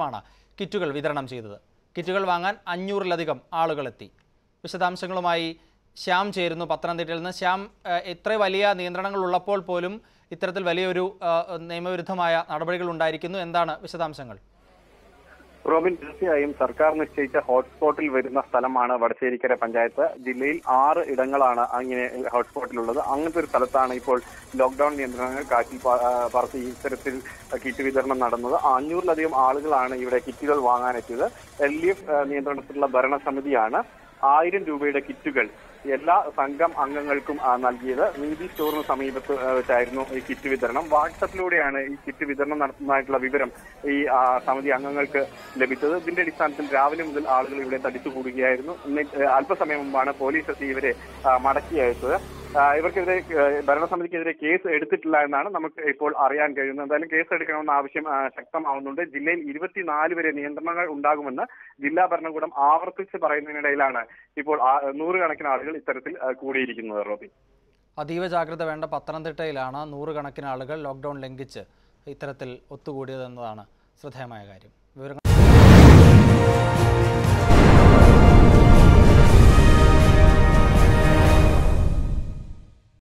ആണ് കിറ്റുകൾ വിതരണം ചെയ്തത് കിറ്റുകൾ വാങ്ങാൻ അഞ്ഞൂറിലധികം ആളുകളെത്തി വിശദാംശങ്ങളുമായി ശ്യാം ചേരുന്നു പത്തനംതിട്ടയിൽ നിന്ന് ശ്യാം ഏഹ്, ഇത്ര വലിയ നിയന്ത്രണങ്ങൾ ഉള്ളപ്പോൾ പോലും ഇത്തരത്തിൽ വലിയൊരു ഏഹ്, നിയമവിരുദ്ധമായ നടപടികൾ ഉണ്ടായിരിക്കുന്നു എന്താണ് വിശദാംശങ്ങൾ റോബിൻ തീർച്ചയായും സർക്കാർ നിശ്ചയിച്ച ഹോട്ട്സ്പോട്ടിൽ വരുന്ന സ്ഥലമാണ് വടശ്ശേരിക്കര പഞ്ചായത്ത് ജില്ലയിൽ ആറ് ഇടങ്ങളാണ് അങ്ങനെ ഹോട്ട്സ്പോട്ടിലുള്ളത് അങ്ങനത്തെ ഒരു സ്ഥലത്താണ് ഇപ്പോൾ ലോക്ക്ഡൌൺ നിയന്ത്രണങ്ങൾ കാറ്റിൽ പ- ആ, പറത്തി ഇത്തരത്തിൽ കിറ്റ് വിതരണം നടന്നത് അഞ്ഞൂറിലധികം ആളുകളാണ് ഇവിടെ കിറ്റുകൾ വാങ്ങാനെത്തിയത് എൽ ഡി എഫ് നിയന്ത്രണത്തിലുള്ള ഭരണസമിതിയാണ് ആയിരം രൂപയുടെ കിറ്റുകൾ എല്ലാ സംഘം അംഗങ്ങൾക്കും ആ, നൽകിയത് നീതി സ്റ്റോറിന് സമീപത്ത് ആ, വെച്ചായിരുന്നു ഈ കിറ്റ് വിതരണം വാട്സപ്പിലൂടെയാണ് ഈ കിറ്റ് വിതരണം നടത്തുന്നതായിട്ടുള്ള വിവരം ഈ ആ, സമിതി അംഗങ്ങൾക്ക് ലഭിച്ചത് ഇതിന്റെ അടിസ്ഥാനത്തിൽ രാവിലെ മുതൽ ആളുകൾ ഇവിടെ തടിച്ചുകൂടുകയായിരുന്നു ഇന്ന് അല്പസമയം മുമ്പാണ് പോലീസ് എത്തി ഇവരെ ആ, മടക്കി അയച്ചത് ആ, ഇവർക്കെതിരെ ആ, ഭരണസമിതിക്കെതിരെ കേസ് എടുത്തിട്ടില്ല എന്നാണ് നമുക്ക് ഇപ്പോൾ അറിയാൻ കഴിയുന്നത് എന്തായാലും കേസ് എടുക്കണമെന്ന ആവശ്യം ആ, ശക്തമാവുന്നുണ്ട് ജില്ലയിൽ ഇരുപത്തിനാല് വരെ നിയന്ത്രണങ്ങൾ ഉണ്ടാകുമെന്ന് ജില്ലാ ഭരണകൂടം ആവർത്തിച്ച് പറയുന്നതിനിടയിലാണ് ഇപ്പോൾ ആ- നൂറുകണക്കിന് ആളുകൾ ഇത്തരത്തിൽ ആ, കൂടിയിരിക്കുന്നത് റോബി അതീവ ജാഗ്രത വേണ്ട പത്തനംതിട്ടയിലാണ് നൂറുകണക്കിന് ആളുകൾ ലോക്ക്ഡൗൺ ലംഘിച്ച് ഇത്തരത്തിൽ ഒത്തുകൂടിയതെന്നതാണ് ശ്രദ്ധേയമായ കാര്യം വിവരങ്ങൾ